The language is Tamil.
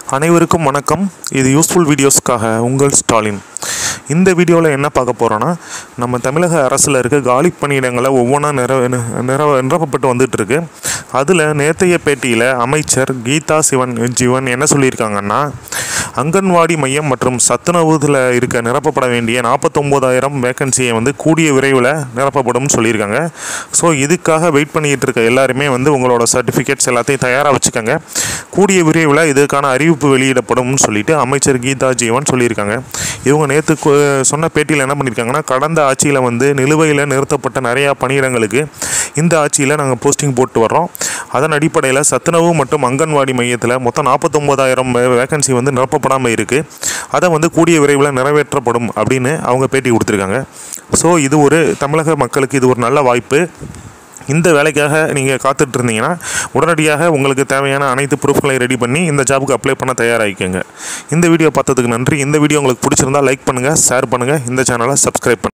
அனைவருக்கும் வணக்கம் இது யூஸ்ஃபுல் வீடியோஸ்க்காக உங்கள் ஸ்டாலின் இந்த வீடியோவில் என்ன பார்க்க போகிறோன்னா நம்ம தமிழக அரசில் இருக்க காலி பணியிடங்களை ஒவ்வொன்றா நிற நிற நிரப்பப்பட்டு வந்துட்டு இருக்கு அதில் நேற்றைய பேட்டியில் அமைச்சர் கீதா சிவன் ஜீவன் என்ன சொல்லியிருக்காங்கன்னா அங்கன்வாடி மையம் மற்றும் சத்துணவுல இருக்க நிரப்பப்பட வேண்டிய நாற்பத்தொம்போதாயிரம் வேக்கன்சியை வந்து கூடிய விரைவில் நிரப்பப்படும் சொல்லியிருக்காங்க ஸோ இதுக்காக வெயிட் பண்ணிக்கிட்டு இருக்க எல்லாருமே வந்து உங்களோட சர்டிஃபிகேட்ஸ் எல்லாத்தையும் தயாராக வச்சுக்கோங்க கூடிய விரைவில் இதுக்கான அறிவிப்பு வெளியிடப்படும்னு சொல்லிட்டு அமைச்சர் கீதா ஜீவன் சொல்லியிருக்காங்க இவங்க நேற்று சொன்ன பேட்டியில் என்ன பண்ணியிருக்காங்கன்னா கடந்த ஆட்சியில் வந்து நிலுவையில் நிறுத்தப்பட்ட நிறையா பணியிடங்களுக்கு இந்த ஆட்சியில் நாங்கள் போஸ்டிங் போட்டு வர்றோம் அதன் அடிப்படையில் சத்துணவு மற்றும் அங்கன்வாடி மையத்தில் மொத்தம் நாற்பத்தொம்போதாயிரம் வேகன்சி வந்து நிரப்பப்படாமல் இருக்குது அதை வந்து கூடிய விரைவில் நிறைவேற்றப்படும் அப்படின்னு அவங்க பேட்டி கொடுத்துருக்காங்க ஸோ இது ஒரு தமிழக மக்களுக்கு இது ஒரு நல்ல வாய்ப்பு இந்த வேலைக்காக நீங்கள் காத்துட்டு இருந்தீங்கன்னா உடனடியாக உங்களுக்கு தேவையான அனைத்து ப்ரூஃப்களையும் ரெடி பண்ணி இந்த ஜாபுக்கு அப்ளை பண்ண தயாராகிக்கோங்க இந்த வீடியோ பார்த்ததுக்கு நன்றி இந்த வீடியோ உங்களுக்கு பிடிச்சிருந்தா லைக் பண்ணுங்கள் ஷேர் பண்ணுங்கள் இந்த சேனலை சப்ஸ்கிரைப் பண்ணுங்கள்